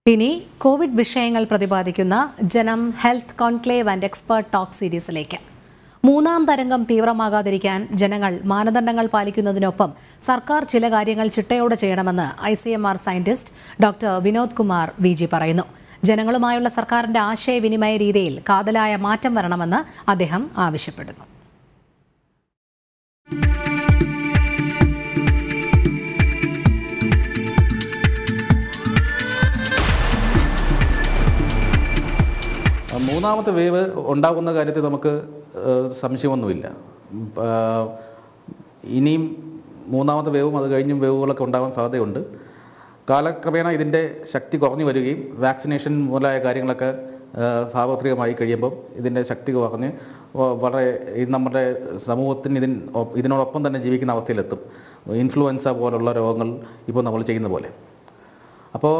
ഇനി കോവിഡ് വിഷയങ്ങൾ പ്രതിപാദിക്കുന്ന Janam health conclave and expert talk സീരീസിലേക്ക് മൂന്നാം തരംഗം തീവ്രമാകാതിരിക്കാൻ ജനങ്ങൾ മാനദണ്ഡങ്ങൾ പാലിക്കുന്നതിനൊപ്പം സർക്കാർ ചില കാര്യങ്ങൾ ചിട്ടയോടെ ചെയ്യണമെന്ന് I C M R scientist doctor Vinod Kumar V G പറയുന്നു ജനങ്ങളുമായുള്ള സർക്കാരിന്റെ ആശയവിനിമയ രീതിയിൽ കാതലായ മാറ്റം വരണമെന്ന് അദ്ദേഹം ആവശ്യപ്പെടുന്നു മൂന്നാമത്തെ വേവ് ഉണ്ടാകുന്ന കാര്യത്തിൽ നമുക്ക് ഏഹ്, സംശയമൊന്നുമില്ല ഉം, ആ, ഇനിയും മൂന്നാമത്തെ വേവും അത് കഴിഞ്ഞും വേവുകളൊക്കെ ഉണ്ടാകാൻ സാധ്യതയുണ്ട് കാലക്രമേണ ഇതിൻ്റെ ശക്തി കുറഞ്ഞു വരികയും വാക്സിനേഷൻ മുതലായ കാര്യങ്ങളൊക്കെ ഏഹ്, സാർവത്രികമായി കഴിയുമ്പം ഇതിൻ്റെ ശക്തി കുറഞ്ഞ് വ- വളരെ ഈ നമ്മുടെ സമൂഹത്തിന് ഇതിൻ ഒ- ഇതിനോടൊപ്പം തന്നെ ജീവിക്കുന്ന അവസ്ഥയിലെത്തും ഇൻഫ്ലുവൻസ പോലുള്ള രോഗങ്ങൾ ഇപ്പോൾ നമ്മൾ ചെയ്യുന്ന പോലെ അപ്പോൾ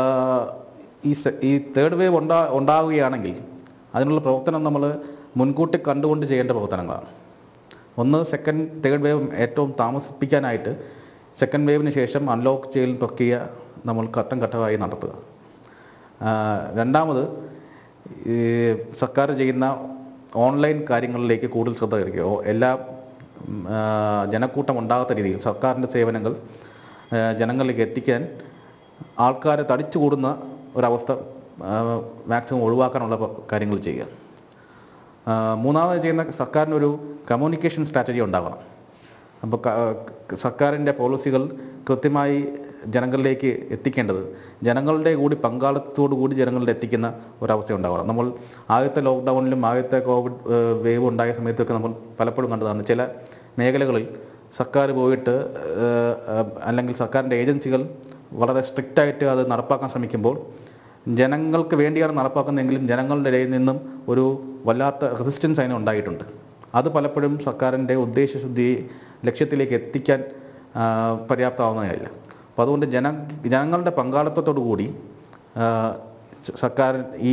ഈ സെ- ഈ തേർഡ് വേവ് ഉണ്ടാ ഉണ്ടാവുകയാണെങ്കിൽ അതിനുള്ള പ്രവർത്തനം നമ്മൾ മുൻകൂട്ടി കണ്ടുകൊണ്ട് ചെയ്യേണ്ട പ്രവർത്തനങ്ങളാണ് ഒന്ന് സെക്കൻഡ് തേർഡ് വേവ് ഏറ്റവും താമസിപ്പിക്കാനായിട്ട് സെക്കൻഡ് വേവിന് ശേഷം അൺലോക്ക് ചെയ്യൽ പ്രക്രിയ നമ്മൾ ഘട്ടം ഘട്ടമായി നടത്തുക ആ, രണ്ടാമത് ഈ സർക്കാർ ചെയ്യുന്ന ഓൺലൈൻ കാര്യങ്ങളിലേക്ക് കൂടുതൽ ശ്രദ്ധ കഴിക്കുക ഓ- എല്ലാ ഉം, ആ, ജനക്കൂട്ടം ഉണ്ടാകാത്ത രീതിയിൽ സർക്കാരിൻ്റെ സേവനങ്ങൾ ആ, ജനങ്ങളിലേക്ക് എത്തിക്കാൻ ആൾക്കാരെ തടിച്ചു കൂടുന്ന ഒരവസ്ഥ മാക്സിമം ഒഴിവാക്കാനുള്ള പ- കാര്യങ്ങൾ ചെയ്യുക ആ, മൂന്നാമത് ചെയ്യുന്ന സർക്കാരിനൊരു കമ്മ്യൂണിക്കേഷൻ സ്ട്രാറ്റജി ഉണ്ടാകണം അപ്പോൾ സർക്കാരിൻ്റെ പോളിസികൾ കൃത്യമായി ജനങ്ങളിലേക്ക് എത്തിക്കേണ്ടത് ജനങ്ങളുടെ കൂടി പങ്കാളിത്തത്തോടു കൂടി ജനങ്ങളിൽ എത്തിക്കുന്ന ഒരവസ്ഥ ഉണ്ടാകണം നമ്മൾ ആദ്യത്തെ ലോക്ക്ഡൗണിലും ആദ്യത്തെ കോവിഡ് ഏഹ്, വേവ് ഉണ്ടായ സമയത്തൊക്കെ നമ്മൾ പലപ്പോഴും കണ്ടതാണ് ചില മേഖലകളിൽ സർക്കാർ പോയിട്ട് ഏഹ്, ഏഹ്, അല്ലെങ്കിൽ സർക്കാരിൻ്റെ ഏജൻസികൾ വളരെ സ്ട്രിക്റ്റായിട്ട് അത് നടപ്പാക്കാൻ ശ്രമിക്കുമ്പോൾ ജനങ്ങൾക്ക് വേണ്ടിയാണ് നടപ്പാക്കുന്നതെങ്കിലും ജനങ്ങളുടെ ഇടയിൽ നിന്നും ഒരു വല്ലാത്ത റെസിസ്റ്റൻസ് അതിന് ഉണ്ടായിട്ടുണ്ട് അത് പലപ്പോഴും സർക്കാരിൻ്റെ ഉദ്ദേശശുദ്ധി ലക്ഷ്യത്തിലേക്ക് എത്തിക്കാൻ ആ, പര്യാപ്തമാവുന്നതല്ല അപ്പോൾ അതുകൊണ്ട് ജന ജനങ്ങളുടെ പങ്കാളിത്തത്തോടു കൂടി ആ, സ- സർക്കാർ ഈ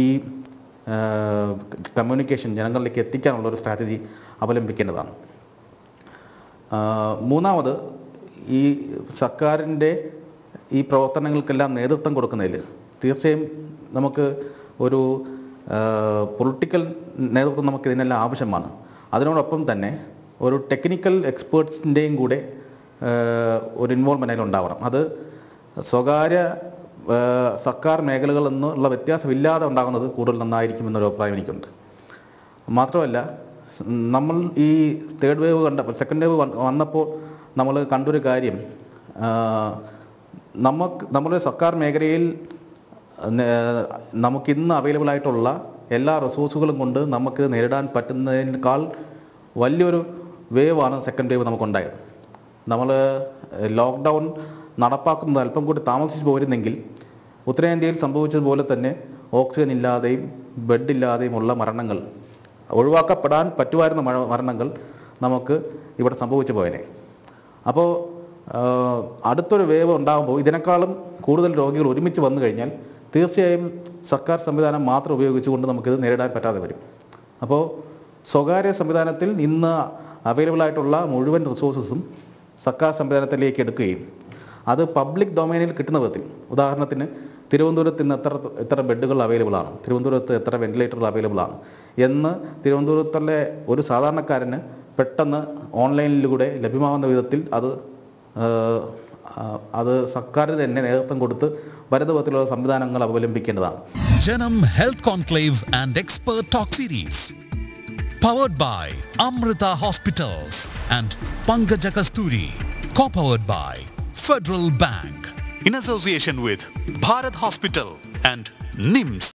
കമ്മ്യൂണിക്കേഷൻ ജനങ്ങളിലേക്ക് എത്തിക്കാനുള്ള ഒരു സ്ട്രാറ്റജി അവലംബിക്കേണ്ടതാണ് ആ, മൂന്നാമത് ഈ സർക്കാരിൻ്റെ ഈ പ്രവർത്തനങ്ങൾക്കെല്ലാം നേതൃത്വം കൊടുക്കുന്നതിൽ തീർച്ചയായും നമുക്ക് ഒരു പൊളിറ്റിക്കൽ നേതൃത്വം നമുക്ക് ഇതിനെല്ലാം ആവശ്യമാണ് അതിനോടൊപ്പം തന്നെ ഒരു ടെക്നിക്കൽ എക്സ്പേർട്സിൻ്റെയും കൂടെ ആ, ഒരു ഇൻവോൾവ്മെൻ്റ് അതിലുണ്ടാവണം അത് സ്വകാര്യ ആ, സർക്കാർ മേഖലകളിൽ നിന്നുള്ള വ്യത്യാസമില്ലാതെ ഉണ്ടാകുന്നത് കൂടുതൽ നന്നായിരിക്കും എന്നൊരു അഭിപ്രായം എനിക്കുണ്ട് മാത്രമല്ല സ് നമ്മൾ ഈ തേർഡ് വേവ് കണ്ടപ്പോൾ സെക്കൻഡ് വേവ് വന്നപ്പോൾ നമ്മൾ കണ്ടൊരു കാര്യം ആ, നമുക്ക് നമ്മുടെ സർക്കാർ മേഖലയിൽ നേ- നമുക്കിന്ന് അവൈലബിൾ ആയിട്ടുള്ള എല്ലാ റിസോഴ്സുകളും കൊണ്ട് നമുക്ക് നേരിടാൻ പറ്റുന്നതിനേക്കാൾ വലിയൊരു വേവാണ് സെക്കൻഡ് വേവ് നമുക്കുണ്ടായത് നമ്മൾ ലോക്ക്ഡൗൺ നടപ്പാക്കുന്നത് അല്പം കൂടി താമസിച്ചു പോയിരുന്നെങ്കിൽ ഉത്തരേന്ത്യയിൽ സംഭവിച്ചതുപോലെ തന്നെ ഓക്സിജൻ ഇല്ലാതെയും ബെഡില്ലാതെയുമുള്ള മരണങ്ങൾ ഒഴിവാക്കപ്പെടാൻ പറ്റുമായിരുന്ന മഴ- മരണങ്ങൾ നമുക്ക് ഇവിടെ സംഭവിച്ചു പോയനെ അപ്പോൾ ആഹ്, അടുത്തൊരു വേവ് ഉണ്ടാകുമ്പോൾ ഇതിനേക്കാളും കൂടുതൽ രോഗികൾ ഒരുമിച്ച് വന്നു കഴിഞ്ഞാൽ തീർച്ചയായും സർക്കാർ സംവിധാനം മാത്രം ഉപയോഗിച്ചുകൊണ്ട് നമുക്കിത് നേരിടാൻ പറ്റാതെ വരും അപ്പോൾ സ്വകാര്യ സംവിധാനത്തിൽ ഇന്ന് അവൈലബിൾ ആയിട്ടുള്ള മുഴുവൻ റിസോഴ്സസും സർക്കാർ സംവിധാനത്തിലേക്ക് എടുക്കുകയും അത് പബ്ലിക് ഡൊമൈനിൽ കിട്ടുന്ന വിധത്തിൽ ഉദാഹരണത്തിന് തിരുവനന്തപുരത്ത് ഇന്ന് എത്ര എത്ര ബെഡുകൾ അവൈലബിൾ ആണ് തിരുവനന്തപുരത്ത് എത്ര വെന്റിലേറ്ററുകൾ അവൈലബിൾ ആണ് എന്ന് തിരുവനന്തപുരത്തുള്ള ഒരു സാധാരണക്കാരന് പെട്ടെന്ന് ഓൺലൈനിലൂടെ ലഭ്യമാകുന്ന വിധത്തിൽ അത് ഏഹ്, ആ, അത് സർക്കാർ തന്നെ നേതൃത്വം കൊടുത്ത് വരുന്ന വിധത്തിലുള്ള സംവിധാനങ്ങൾ അവലംബിക്കേണ്ടതാണ് Janam Health Conclave and Expert Talk Series. Powered by Amrita Hospitals and Pankaja Kasturi. Co-powered by Federal Bank. In association with Bharat Hospital and NIMS.